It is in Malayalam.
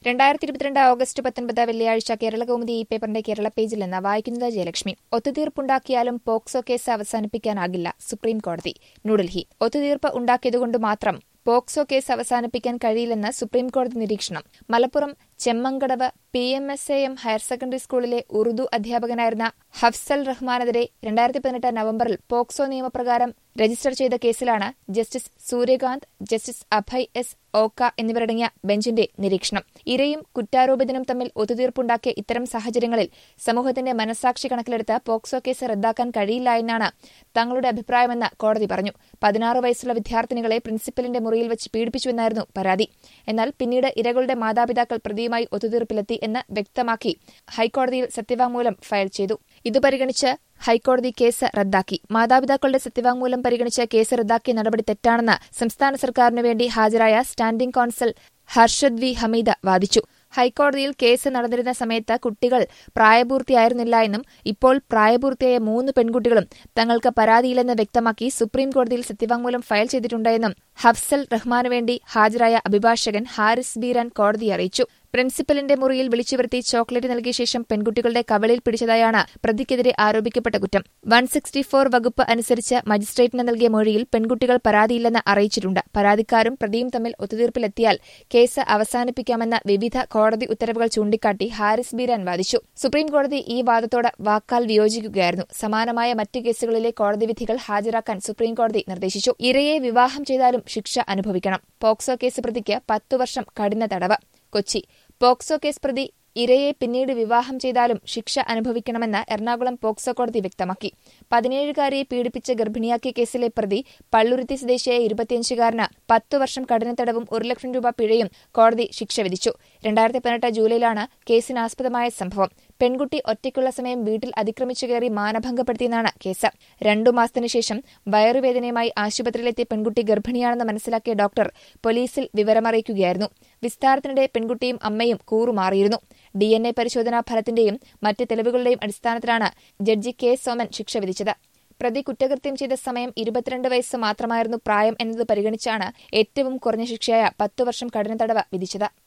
രണ്ടായിരത്തി ഇരുപത്തിരണ്ട് ഓഗസ്റ്റ് പത്തൊൻപത് വെള്ളിയാഴ്ച കേരള കൗമുദി ഈ പേപ്പറിന്റെ കേരള പേജിൽ നിന്ന് വായിക്കുന്നത് ജയലക്ഷ്മി ഒത്തുതീർപ്പുണ്ടാക്കിയാലും പോക്സോ കേസ് അവസാനിപ്പിക്കാനാകില്ല സുപ്രീം കോടതി ന്യൂഡൽഹി ഒത്തുതീർപ്പ് ഉണ്ടാക്കിയതുകൊണ്ട് മാത്രം പോക്സോ കേസ് അവസാനിപ്പിക്കാൻ കഴിയില്ലെന്ന് സുപ്രീം കോടതി നിരീക്ഷണം Malappuram Chemmankadavu P M S A M higher secondary സ്കൂളിലെ ഉറുദു അധ്യാപകനായിരുന്ന ഹഫ്സൽ റഹ്മാനെതിരെ രണ്ടായിരത്തി പതിനെട്ട് നവംബറിൽ പോക്സോ നിയമപ്രകാരം രജിസ്റ്റർ ചെയ്ത കേസിലാണ് justice Surya Kant justice Abhay S Oka എന്നിവരടങ്ങിയ ബെഞ്ചിന്റെ നിരീക്ഷണം ഇരയും കുറ്റാരോപിതനും തമ്മിൽ ഒത്തുതീർപ്പുണ്ടാക്കിയ ഇത്തരം സാഹചര്യങ്ങളിൽ സമൂഹത്തിന്റെ മനസാക്ഷി കണക്കിലെടുത്ത് പോക്സോ കേസ് റദ്ദാക്കാൻ കഴിയില്ല എന്നാണ് തങ്ങളുടെ അഭിപ്രായമെന്ന് കോടതി പറഞ്ഞു പതിനാറ് വയസ്സുള്ള വിദ്യാർത്ഥിനികളെ പ്രിൻസിപ്പലിന്റെ മുറിയിൽ വെച്ച് പീഡിപ്പിച്ചുവെന്നായിരുന്നു പരാതി എന്നാൽ പിന്നീട് ഇരകളുടെ മാതാപിതാക്കൾ പ്രതിയുമായി ഒത്തുതീർപ്പിലെത്തി എന്ന് വ്യക്തമാക്കി ഹൈക്കോടതിയിൽ സത്യവാങ്മൂലം ഫയൽ ചെയ്തു ഇത് പരിഗണിച്ച് ഹൈക്കോടതി കേസ് റദ്ദാക്കി മാതാപിതാക്കളുടെ സത്യവാങ്മൂലം പരിഗണിച്ച് കേസ് റദ്ദാക്കിയ നടപടി തെറ്റാണെന്ന് സംസ്ഥാന സർക്കാരിനു വേണ്ടി ഹാജരായ standing counsel Harshad V Hameed വാദിച്ചു ഹൈക്കോടതിയിൽ കേസ് നടന്നിരുന്ന സമയത്ത് കുട്ടികൾ പ്രായപൂർത്തിയായിരുന്നില്ല എന്നും ഇപ്പോൾ പ്രായപൂർത്തിയായ മൂന്ന് പെൺകുട്ടികളും തങ്ങൾക്ക് പരാതിയില്ലെന്ന് വ്യക്തമാക്കി സുപ്രീം കോടതിയിൽ സത്യവാങ്മൂലം ഫയൽ ചെയ്തിട്ടുണ്ടെന്നും ഹഫ്സൽ റഹ്മാനു വേണ്ടി ഹാജരായ അഭിഭാഷകൻ ഹാരിസ് ബീരാൻ കോടതിയെ അറിയിച്ചു പ്രിൻസിപ്പലിന്റെ മുറിയിൽ വിളിച്ചുവരുത്തി ചോക്ലേറ്റ് നൽകിയ ശേഷം പെൺകുട്ടികളുടെ കവളിൽ പിടിച്ചതായാണ് പ്രതിക്കെതിരെ ആരോപിക്കപ്പെട്ട കുറ്റം വൺ സിക്സ്റ്റി ഫോർ വകുപ്പ് അനുസരിച്ച് മജിസ്ട്രേറ്റിന് നൽകിയ മൊഴിയിൽ പെൺകുട്ടികൾ പരാതിയില്ലെന്ന് അറിയിച്ചിട്ടുണ്ട് പരാതിക്കാരും പ്രതിയും തമ്മിൽ ഒത്തുതീർപ്പിലെത്തിയാൽ കേസ് അവസാനിപ്പിക്കാമെന്ന വിവിധ കോടതി ഉത്തരവുകൾ ചൂണ്ടിക്കാട്ടി ഹാരിസ് ബീരാൻ വാദിച്ചു സുപ്രീം കോടതി ഈ വാദത്തോട് വാക്കാൽ വിയോജിക്കുകയായിരുന്നു സമാനമായ മറ്റ് കേസുകളിലെ കോടതി വിധികൾ ഹാജരാക്കാൻ സുപ്രീം കോടതി നിർദ്ദേശിച്ചു ഇരയെ വിവാഹം ചെയ്താലും ശിക്ഷ അനുഭവിക്കണം പോക്സോ കേസ് പ്രതിക്ക് പത്തു വർഷം കഠിന തടവ് കൊച്ചി പോക്സോ കേസ് പ്രതി ഇരയെ പിന്നീട് വിവാഹം ചെയ്താലും ശിക്ഷ അനുഭവിക്കണമെന്ന് എറണാകുളം പോക്സോ കോടതി വ്യക്തമാക്കി പതിനേഴുകാരിയെ പീഡിപ്പിച്ച് ഗർഭിണിയാക്കിയ കേസിലെ പ്രതി പള്ളുരുത്തി സ്വദേശിയായ ഇരുപത്തിയഞ്ചുകാരന് പത്തു വർഷം കഠിനത്തടവും ഒരു ലക്ഷം രൂപ പിഴയും കോടതി ശിക്ഷ വിധിച്ചു രണ്ടായിരത്തി പതിനെട്ട് ജൂലൈയിലാണ് കേസിനാസ്പദമായ സംഭവം പെൺകുട്ടി ഒറ്റയ്ക്കുള്ള സമയം വീട്ടിൽ അതിക്രമിച്ചു കയറി മാനഭംഗപ്പെടുത്തിയെന്നാണ് കേസ് രണ്ടു മാസത്തിനു ശേഷം വയറുവേദനയുമായി ആശുപത്രിയിലെത്തിയ പെൺകുട്ടി ഗർഭിണിയാണെന്ന് മനസ്സിലാക്കിയ ഡോക്ടർ പോലീസിൽ വിവരമറിയിക്കുകയായിരുന്നു വിസ്താരത്തിനിടെ പെൺകുട്ടിയും അമ്മയും കൂറുമാറിയിരുന്നു ഡി എൻ എ പരിശോധനാ ഫലത്തിന്റെയും മറ്റ് തെളിവുകളുടെയും അടിസ്ഥാനത്തിലാണ് ജഡ്ജി കെ സോമൻ ശിക്ഷ വിധിച്ചത് പ്രതി കുറ്റകൃത്യം ചെയ്ത സമയം ഇരുപത്തിരണ്ട് വയസ്സ് മാത്രമായിരുന്നു പ്രായം എന്നത് പരിഗണിച്ചാണ് ഏറ്റവും കുറഞ്ഞ ശിക്ഷയായ പത്തു വർഷം കഠിന തടവ് വിധിച്ചത്